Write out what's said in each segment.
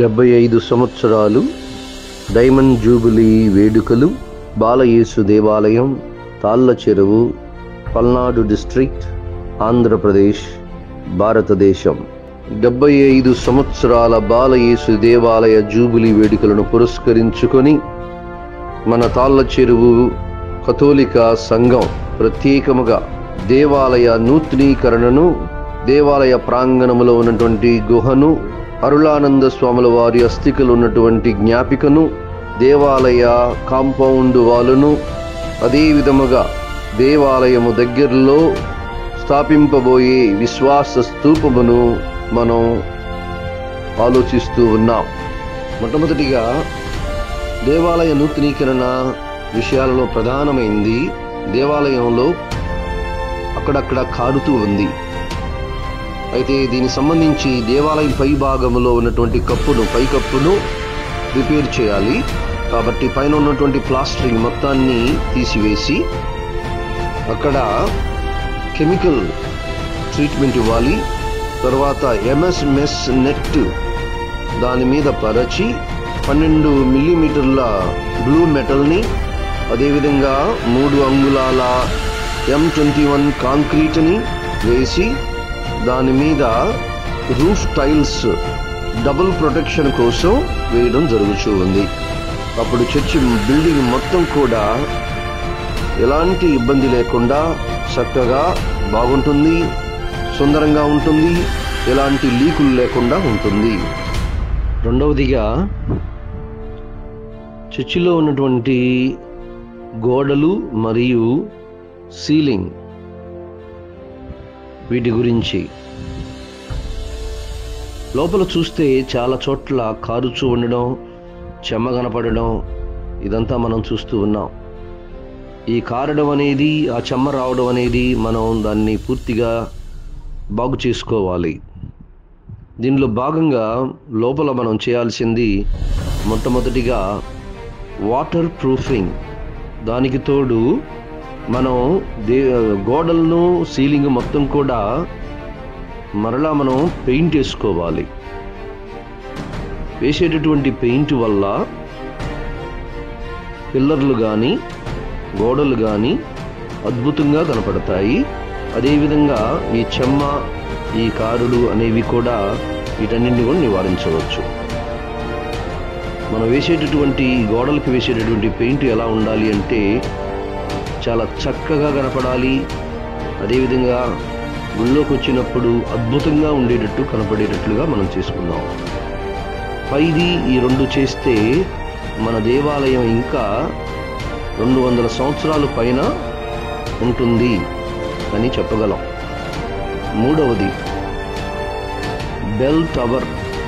డెబ్బై ఐదు సంవత్సరాలు డైమండ్ జూబిలీ వేడుకలు బాలయేసు దేవాలయం తాళ్ళ చెరువు పల్నాడు డిస్ట్రిక్ట్ ఆంధ్రప్రదేశ్ భారతదేశం డెబ్బై ఐదు సంవత్సరాల బాలయేసు దేవాలయ జూబిలీ వేడుకలను పురస్కరించుకొని మన తాళ్ళ చెరువు కథోలిక సంఘం ప్రత్యేకముగా దేవాలయ నూతనీకరణను దేవాలయ ప్రాంగణములో ఉన్నటువంటి గుహను అరుళానంద స్వాముల వారి అస్థికలు ఉన్నటువంటి జ్ఞాపికను దేవాలయ కాంపౌండ్ వాలును అదే విధముగా దేవాలయము దగ్గరలో స్థాపింపబోయే విశ్వాస స్తూపమును మనం ఆలోచిస్తూ ఉన్నాం మొట్టమొదటిగా దేవాలయ నూతనీకరణ విషయాలలో ప్రధానమైంది దేవాలయంలో అక్కడక్కడ కారుతూ ఉంది అయితే దీనికి సంబంధించి దేవాలయం పై భాగంలో ఉన్నటువంటి కప్పును పై కప్పును రిపేర్ చేయాలి కాబట్టి పైన ఉన్నటువంటి ప్లాస్టరింగ్ మొత్తాన్ని తీసివేసి అక్కడ కెమికల్ ట్రీట్మెంట్ ఇవ్వాలి తర్వాత ఎంఎస్ మెస్ నెట్ దాని మీద పరచి పన్నెండు మిల్లీమీటర్ల బ్లూ మెటల్ని అదేవిధంగా మూడు అంగుళాల ఎం ట్వంటీ వన్ కాంక్రీట్ని వేసి దాని మీద రూఫ్ టైల్స్ డబుల్ ప్రొటెక్షన్ కోసం వేయడం జరుగుతూ ఉంది అప్పుడు చర్చి బిల్డింగ్ మొత్తం కూడా ఎలాంటి ఇబ్బంది లేకుండా చక్కగా బాగుంటుంది సుందరంగా ఉంటుంది ఎలాంటి లీకులు లేకుండా ఉంటుంది రెండవదిగా చర్చిలో ఉన్నటువంటి గోడలు మరియు సీలింగ్ వీటి గురించి లోపల చూస్తే చాలా చోట్ల కారుచూ ఉండడం చెమ్మ కనపడడం ఇదంతా మనం చూస్తూ ఉన్నాం ఈ కారడం అనేది ఆ చెమ్మ రావడం అనేది మనం దాన్ని పూర్తిగా బాగు చేసుకోవాలి దీనిలో భాగంగా లోపల మనం చేయాల్సింది మొట్టమొదటిగా వాటర్ ప్రూఫింగ్ దానికి తోడు మనం దే గోడలను సీలింగ్ మొత్తం కూడా మరలా మనం పెయింట్ వేసుకోవాలి వేసేటటువంటి పెయింట్ వల్ల పిల్లర్లు కానీ గోడలు కానీ అద్భుతంగా కనపడతాయి అదేవిధంగా ఈ చెమ్మ ఈ కారులు అనేవి కూడా వీటన్నింటిని కూడా నివారించవచ్చు మనం వేసేటటువంటి గోడలకు వేసేటటువంటి పెయింట్ ఎలా ఉండాలి అంటే చాలా చక్కగా కనపడాలి అదేవిధంగా గుళ్ళోకి వచ్చినప్పుడు అద్భుతంగా ఉండేటట్టు కనపడేటట్లుగా మనం చేసుకుందాం పైది ఈ రెండు చేస్తే మన దేవాలయం ఇంకా రెండు వందల సంవత్సరాల పైన ఉంటుంది అని చెప్పగలం మూడవది బెల్ టవర్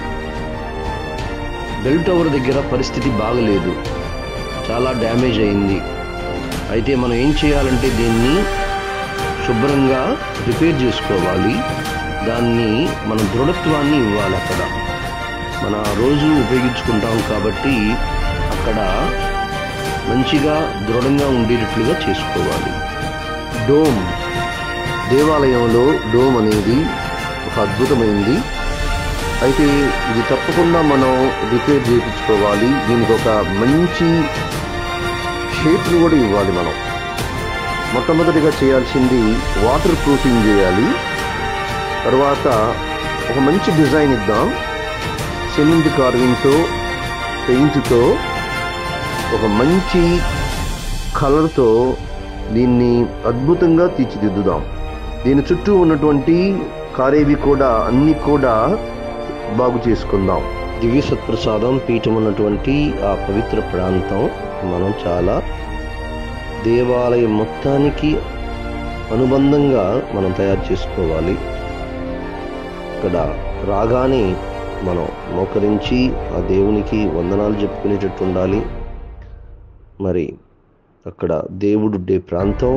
బెల్ టవర్ దగ్గర పరిస్థితి బాగలేదు చాలా డ్యామేజ్ అయింది అయితే మనం ఏం చేయాలంటే దీన్ని శుభ్రంగా రిపేర్ చేసుకోవాలి దాన్ని మన దృఢత్వాన్ని ఇవ్వాలి అక్కడ మన రోజు ఉపయోగించుకుంటాం కాబట్టి అక్కడ మంచిగా దృఢంగా ఉండేటట్లుగా చేసుకోవాలి డోమ్ దేవాలయంలో డోమ్ అనేది ఒక అద్భుతమైంది అయితే ఇది తప్పకుండా మనం రిపేర్ చేయించుకోవాలి దీనికి ఒక మంచి షేప్ను కూడా ఇవ్వాలి మనం మొట్టమొదటిగా చేయాల్సింది వాటర్ ప్రూఫింగ్ చేయాలి తర్వాత ఒక మంచి డిజైన్ ఇద్దాం సిమెంట్ కార్వింగ్తో పెయింట్తో ఒక మంచి కలర్తో దీన్ని అద్భుతంగా తీర్చిదిద్దుదాం దీని చుట్టూ ఉన్నటువంటి కారేవి కూడా అన్ని కూడా బాగు చేసుకుందాం దివ్య సత్ప్రసాదం పీఠం ఉన్నటువంటి ఆ పవిత్ర ప్రాంతం మనం చాలా దేవాలయం మొత్తానికి అనుబంధంగా మనం తయారు చేసుకోవాలి ఇక్కడ రాగానే మనం మోకరించి ఆ దేవునికి వందనాలు చెప్పుకునేటట్టు ఉండాలి మరి అక్కడ దేవుడుండే ప్రాంతం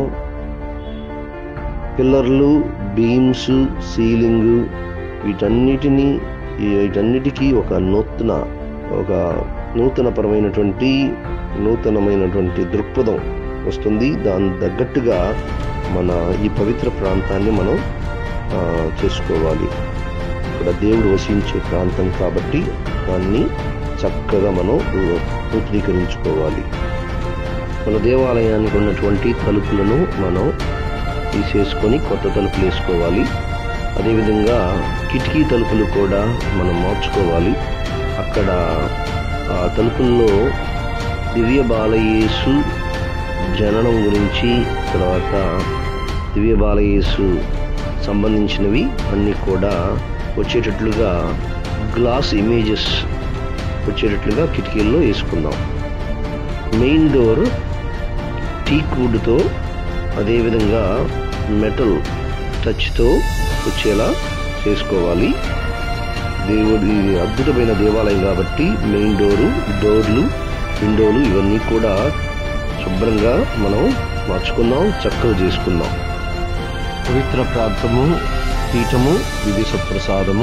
పిల్లర్లు బీమ్స్ సీలింగు వీటన్నిటినీ వీటన్నిటికీ ఒక నూతన ఒక నూతనపరమైనటువంటి నూతనమైనటువంటి దృక్పథం వస్తుంది దాని తగ్గట్టుగా మన ఈ పవిత్ర ప్రాంతాన్ని మనం ఆ, చేసుకోవాలి ఇక్కడ దేవుడు వసించే ప్రాంతం కాబట్టి దాన్ని చక్కగా మనం నూతనీకరించుకోవాలి మన దేవాలయానికి ఉన్నటువంటి తలుపులను మనం తీసేసుకొని కొత్త తలుపులు వేసుకోవాలి అదేవిధంగా కిటికీ తలుపులు కూడా మనం మార్చుకోవాలి అక్కడ ఆ తలుపుల్లో దివ్య బాలయేసు జననం గురించి తర్వాత దివ్య బాలయేసు సంబంధించినవి అన్నీ కూడా వచ్చేటట్లుగా గ్లాస్ ఇమేజెస్ వచ్చేటట్లుగా కిటికీల్లో వేసుకుందాం మెయిన్ డోర్ టీక్ వుడ్తో అదేవిధంగా మెటల్ టచ్తో వచ్చేలా చేసుకోవాలి దేవుడి అద్భుతమైన దేవాలయం కాబట్టి మెయిన్ డోరు డోర్లు విండోలు ఇవన్నీ కూడా శుభ్రంగా మనం మార్చుకుందాం చక్కగా చేసుకుందాం పవిత్ర ప్రాంతము పీఠము విదేశ ప్రసాదము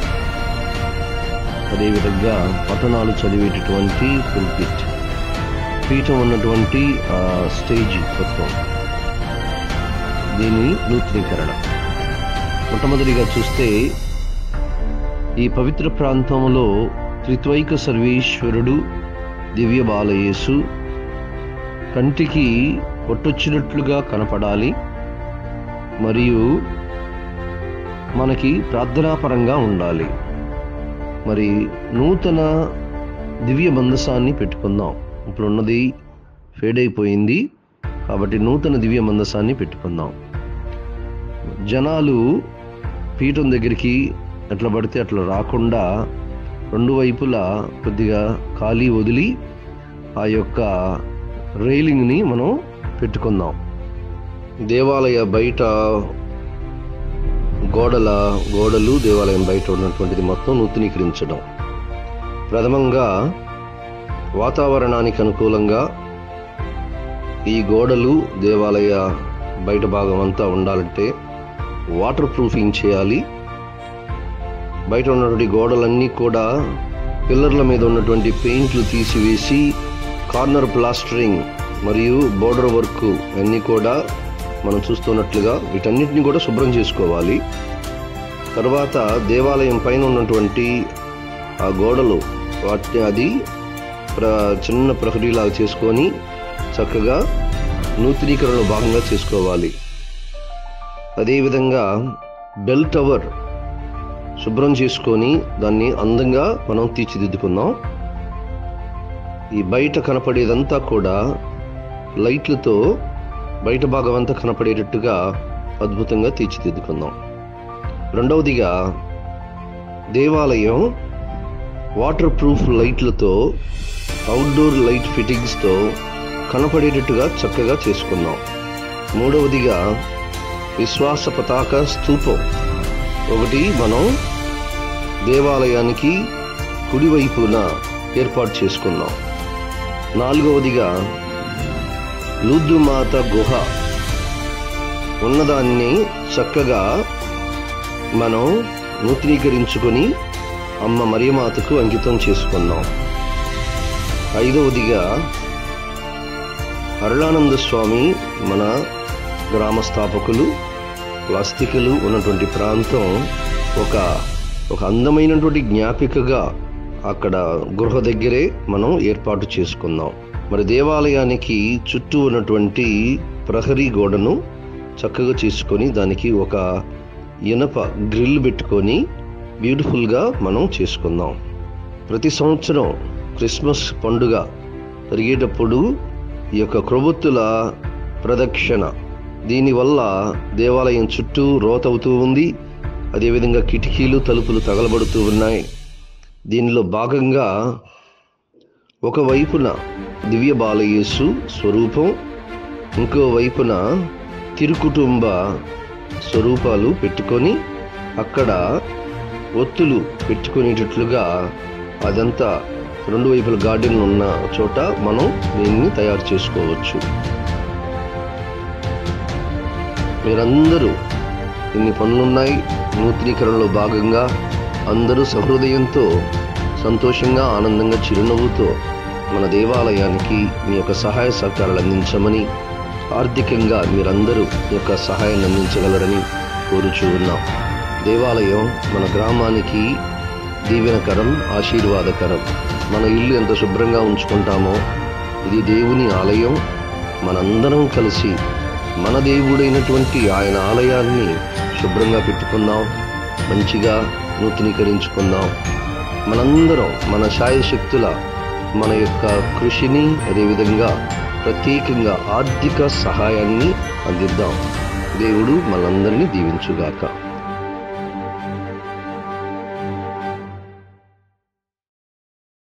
అదేవిధంగా పట్టణాలు చదివేటటువంటి పుల్పిట్ పీఠం ఉన్నటువంటి ఆ, స్టేజ్ మొత్తం దీని నూతనీకరణ మొట్టమొదటిగా చూస్తే ఈ పవిత్ర ప్రాంతంలో త్రిత్వైక సర్వేశ్వరుడు దివ్య బాలయేసు కంటికి కొట్టొచ్చినట్లుగా కనపడాలి మరియు మనకి ప్రార్థనాపరంగా ఉండాలి మరి నూతన దివ్య మందసాన్ని పెట్టుకుందాం ఇప్పుడున్నది ఫేడ్ అయిపోయింది కాబట్టి నూతన దివ్య మందసాన్ని పెట్టుకుందాం జనాలు పీఠం దగ్గరికి ఎట్లా పడితే అట్లా రాకుండా రెండు వైపులా కొద్దిగా ఖాళీ వదిలి ఆ యొక్క రైలింగ్ని మనం పెట్టుకుందాం దేవాలయ బయట గోడల గోడలు దేవాలయం బయట ఉన్నటువంటిది మొత్తం నూతనీకరించడం ప్రథమంగా వాతావరణానికి అనుకూలంగా ఈ గోడలు దేవాలయ బయట భాగం అంతా ఉండాలంటే వాటర్ ప్రూఫింగ్ చేయాలి బయట ఉన్నటువంటి గోడలన్నీ కూడా పిల్లర్ల మీద ఉన్నటువంటి పెయింట్లు తీసివేసి కార్నర్ ప్లాస్టరింగ్ మరియు బోర్డర్ వర్క్ అన్నీ కూడా మనం చూస్తున్నట్లుగా వీటన్నిటిని కూడా శుభ్రం చేసుకోవాలి తర్వాత దేవాలయం పైన ఉన్నటువంటి ఆ గోడలు వాటిని అది ప్ర చిన్న ప్రహరీలాగా చేసుకొని చక్కగా నూతనీకరణలో భాగంగా చేసుకోవాలి అదేవిధంగా బెల్ టవర్ శుభ్రం చేసుకొని దాన్ని అందంగా మనం తీర్చిదిద్దుకుందాం ఈ బయట కనపడేదంతా కూడా లైట్లతో బయట భాగం అంతా కనపడేటట్టుగా అద్భుతంగా తీర్చిదిద్దుకుందాం రెండవదిగా దేవాలయం వాటర్ ప్రూఫ్ లైట్లతో అవుట్డోర్ లైట్ ఫిట్టింగ్స్తో కనపడేటట్టుగా చక్కగా చేసుకుందాం మూడవదిగా విశ్వాస పతాక స్తూపం ఒకటి మనం దేవాలయానికి కుడివైపున ఏర్పాటు చేసుకుందాం నాలుగవదిగా లూద్దుమాత గుహ ఉన్నదాన్ని చక్కగా మనం నూతనీకరించుకొని అమ్మ మరియమాతకు అంకితం చేసుకుందాం ఐదవదిగా అరుళానంద స్వామి మన గ్రామ స్థాపకులు ప్లాస్టికలు ఉన్నటువంటి ప్రాంతం ఒక ఒక అందమైనటువంటి జ్ఞాపికగా అక్కడ గృహ దగ్గరే మనం ఏర్పాటు చేసుకుందాం మరి దేవాలయానికి చుట్టూ ఉన్నటువంటి ప్రహరీ గోడను చక్కగా చేసుకొని దానికి ఒక ఇనప గ్రిల్ పెట్టుకొని బ్యూటిఫుల్గా మనం చేసుకుందాం ప్రతి సంవత్సరం క్రిస్మస్ పండుగ జరిగేటప్పుడు ఈ యొక్క క్రొవ్వొత్తుల ప్రదక్షిణ దీనివల్ల దేవాలయం చుట్టూ రోతవుతూ ఉంది అదేవిధంగా కిటికీలు తలుపులు తగలబడుతూ ఉన్నాయి దీనిలో భాగంగా ఒకవైపున దివ్య బాలయేసు స్వరూపం ఇంకో వైపున తిరుకుటుంబ స్వరూపాలు పెట్టుకొని అక్కడ ఒత్తులు పెట్టుకునేటట్లుగా అదంతా రెండు వైపుల గార్డెన్ ఉన్న చోట మనం దీన్ని తయారు చేసుకోవచ్చు మీరందరూ ఇన్ని పనులున్నాయి నూతనీకరణలో భాగంగా అందరూ సహృదయంతో సంతోషంగా ఆనందంగా చిరునవ్వుతో మన దేవాలయానికి మీ యొక్క సహాయ సహకారాలు అందించమని ఆర్థికంగా మీరందరూ మీ యొక్క సహాయాన్ని అందించగలరని కోరుచూ ఉన్నాం దేవాలయం మన గ్రామానికి దీవెనకరం ఆశీర్వాదకరం మన ఇల్లు ఎంత శుభ్రంగా ఉంచుకుంటామో ఇది దేవుని ఆలయం మనందరం కలిసి మన దేవుడైనటువంటి ఆయన ఆలయాన్ని శుభ్రంగా పెట్టుకుందాం మంచిగా నూతనీకరించుకుందాం మనందరం మన శాయశక్తుల మన యొక్క కృషిని అదేవిధంగా ప్రత్యేకంగా ఆర్థిక సహాయాన్ని అందిద్దాం దేవుడు మనందరినీ దీవించుగాక